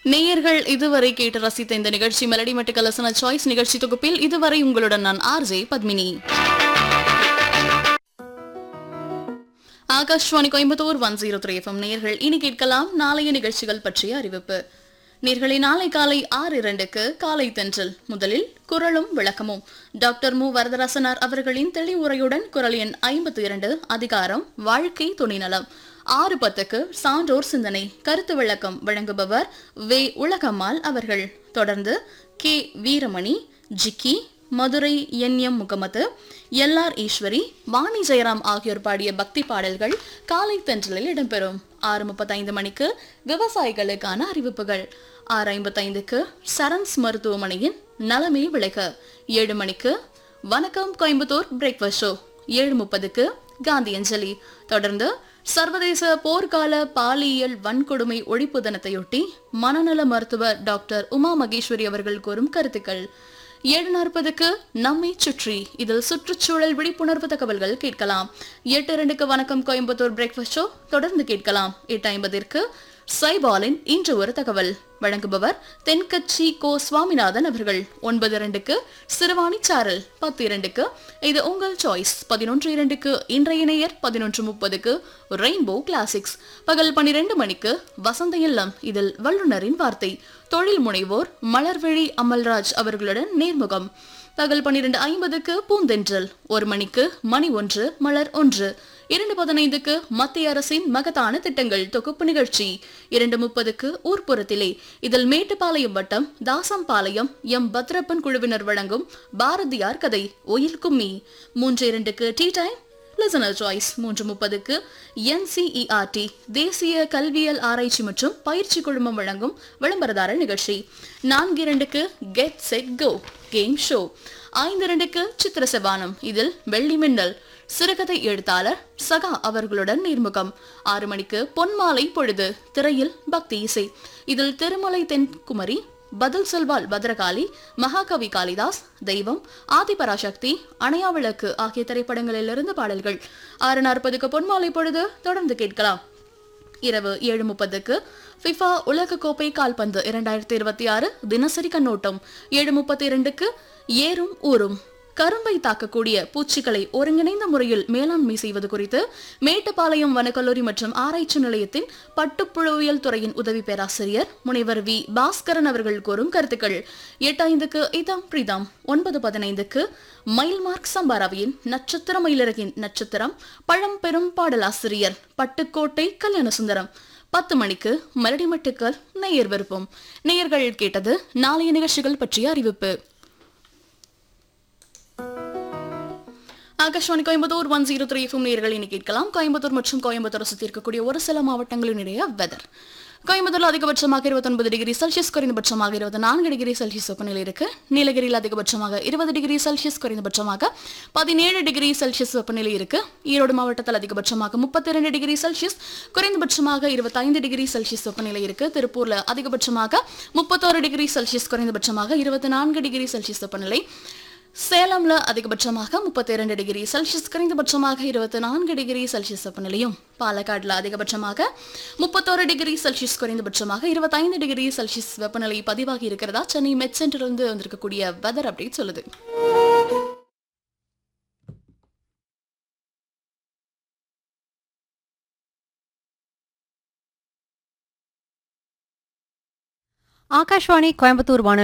நேயர்கள் இதுவரை கேட்டு ரசித்த இந்த நிகழ்ச்சி மெலடி மட்டு கலசன சாய்ஸ் நிகழ்ச்சி தொகுப்பில் இதுவரை உங்களுடன் நான் RJ Padmini Akashvani Coimbatore one zero three FM நேயர்கள் இனி கேட்கலாம் நாளைய நிகழ்ச்சிகள் பற்றிய அறிவிப்பு நேர்களை நாளை காலை ஆறு இரண்டுக்கு காலை தென்றல் முதலில் குரலும் விளக்கமும் டாக்டர் மு வரதராசனார் அவர்களின் தெளிவுரையுடன் குரல் எண் ஐம்பத்தி இரண்டு அதிகாரம் வாழ்க்கை துணிநலம் ஆறு பத்துக்கு சான்றோர் சிந்தனை கருத்து விளக்கம் வழங்குபவர் வே உலகம்மாள் அவர்கள் தொடர்ந்து K Veeramani Jikki Madurai N M Mohamed L R Eswari Vani Jayaram ஆகியோர் பாடிய பக்தி பாடல்கள் காலை தென்றலில் இடம்பெறும் ஆறு முப்பத்தைந்து மணிக்கு விவசாயிகளுக்கான அறிவிப்புகள் ஆறு ஐம்பத்தைந்துக்கு சரண்ஸ் மருத்துவமனையின் நலமே விளைக ஏழு மணிக்கு வணக்கம் கோயம்புத்தூர் பிரேக்ஃபாஸ்ட் ஷோ ஏழு முப்பதுக்கு காந்தி அஞ்சலி தொடர்ந்து சர்வதேச போர்க்கால பாலியல் வன்கொடுமை ஒழிப்பு தினத்தையொட்டி மனநல மருத்துவர் டாக்டர் உமா மகேஸ்வரி அவர்கள் கூறும் கருத்துக்கள் ஏழு நாற்பதுக்கு நம்மை சுற்றி இதில் சுற்றுச்சூழல் விழிப்புணர்வு தகவல்கள் கேட்கலாம் எட்டு இரண்டுக்கு வணக்கம் கோயம்புத்தூர் பிரேக்ஃபாஸ்ட் ஷோ தொடர்ந்து கேட்கலாம் எட்டு ஐம்பதிற்கு சைபாலின் இன்று ஒரு தகவல் வழங்குபவர் தென்கட்சி கோ சுவாமிநாதன் அவர்கள் ஒன்பது இரண்டுக்கு சிறுவாணி சாரல் பத்து இரண்டுக்கு இது உங்கள் சாய்ஸ் பதினொன்று இரண்டுக்கு இன்றைய நேயர் பதினொன்று முப்பதுக்கு ரெயின்போ கிளாசிக்ஸ் பகல் பன்னிரண்டு மணிக்கு வசந்த இல்லம் இதில் வல்லுநரின் வார்த்தை தொழில் முனைவோர் மலர்விழி அமல்ராஜ் அவர்களுடன் நேர்முகம் பகல் பன்னிரண்டு ஐம்பதுக்கு பூந்தென்றல் ஒரு மணிக்கு மணி ஒன்று மலர் ஒன்று இரண்டு பதினைந்துக்கு மத்திய அரசின் மகத்தான திட்டங்கள் தொகுப்பு நிகழ்ச்சி இரண்டு முப்பதுக்கு ஊர்ப்புறத்திலே இதில் மேட்டுப்பாளையம் வட்டம் தாசம்பாளையம் எம் பத்ரப்பன் குழுவினர் வழங்கும் பாரதியார் கதை ஒயில் கும்மி மூன்று இரண்டுக்கு டீ டைம் லிசனர் சாய்ஸ் மூன்று முப்பதுக்கு என்சிஇஆர்டி தேசிய கல்வியல் ஆராய்ச்சி மற்றும் பயிற்சி குழுமம் வழங்கும் விளம்பரதாரர் நிகழ்ச்சி நான்கு இரண்டுக்கு get set go game show ஐந்து இரண்டுக்கு சித்திர செவானம் இதில் வெள்ளி மின்னல் சிறுகதை எழுத்தாளர் சகா அவர்களுடன் நேர்முகம் ஆறு மணிக்கு பொன்மாலை பொழுது திரையில் பக்தி இசை இதில் திருமலை தென்குமரி பதில் சொல்வாள் பத்ரகாளி மகாகவி காளிதாஸ் தெய்வம் ஆதிபராசக்தி அணையாவிளக்கு ஆகிய திரைப்படங்களிலிருந்து பாடல்கள் ஆறு நாற்பதுக்கு பொன்மாலை பொழுது தொடர்ந்து கேட்கலாம் இரவு ஏழு முப்பதுக்கு ஃபிஃபா உலகக்கோப்பை கால்பந்து இரண்டாயிரத்தி இருபத்தி ஆறு தினசரி கண்ணோட்டம் ஏழு முப்பத்தி இரண்டுக்கு ஏறும் ஊரும் கரும்பை தாக்கக்கூடிய பூச்சிகளை ஒருங்கிணைந்த முறையில் மேலாண்மை செய்வது குறித்து மேட்டுப்பாளையம் வனக்கல்லூரி மற்றும் ஆராய்ச்சி நிலையத்தின் பட்டுப்புழுவியல் துறையின் உதவி பேராசிரியர் முனைவர் வி பாஸ்கரன் அவர்கள் கூறும் கருத்துக்கள் எட்டு ஐந்துக்கு இதம் பிரீதம் ஒன்பது பதினைந்துக்கு மைல்மார்க் சம்பாராவியின் நட்சத்திர மயிலரகின் நட்சத்திரம் பழம்பெரும் பாடலாசிரியர் பட்டுக்கோட்டை கல்யாணசுந்தரம் பத்து மணிக்கு மலடி மட்டுக்கள் நேயர் விருப்பம் நேயர்கள் கேட்டது நாளைய நிகழ்ச்சிகள் பற்றிய அறிவிப்பு Akashvani Coimbatore one zero three FM நேர்கள் இனி கேட்கலாம் கோயம்புத்தூர் மற்றும் கோயம்புத்தூர் சுற்றி இருக்கக்கூடிய ஒரு சில மாவட்டங்களினுடைய வெதர் கோயம்புத்தூர்ல அதிகபட்சமாக இருபத்தொன்பது டிகிரி செல்சியஸ் குறைந்தபட்சமாக இருபத்தி நான்கு டிகிரி செல்சியஸ் வெப்பநிலை இருக்கு நீலகிரியில் அதிகபட்சமாக இருபது டிகிரி செல்சியஸ் குறைந்தபட்சமாக பதினேழு டிகிரி செல்சியஸ் வெப்பநிலை இருக்கு ஈரோடு மாவட்டத்தில் அதிகபட்சமாக முப்பத்தி இரண்டு டிகிரி செல்சியஸ் குறைந்தபட்சமாக இருபத்தைந்து டிகிரி செல்சியஸ் வெப்பநிலை இருக்கு திருப்பூர்ல அதிகபட்சமாக முப்பத்தோரு டிகிரி செல்சியஸ் குறைந்தபட்சமாக இருபத்தி நான்கு டிகிரி செல்சியஸ் வெப்பநிலை சேலம்ல அதிகபட்சமாக முப்பத்தி இரண்டு டிகிரி செல்சியஸ் குறைந்தபட்சமாக இருபத்தி நான்கு டிகிரி செல்சியஸ் வெப்பநிலையும் பாலக்காடுல அதிகபட்சமாக முப்பத்தோரு டிகிரி செல்சியஸ் குறைந்தபட்சமாக இருபத்தைந்து டிகிரி செல்சியஸ் வெப்பநிலை பதிவாகி இருக்கிறதா சென்னை மெட் சென்டர்லேருந்து வந்திருக்கக்கூடிய வெதர் அப்டேட் சொல்லுது ஆகாஷ்வாணி கோயம்புத்தூர் வானொலி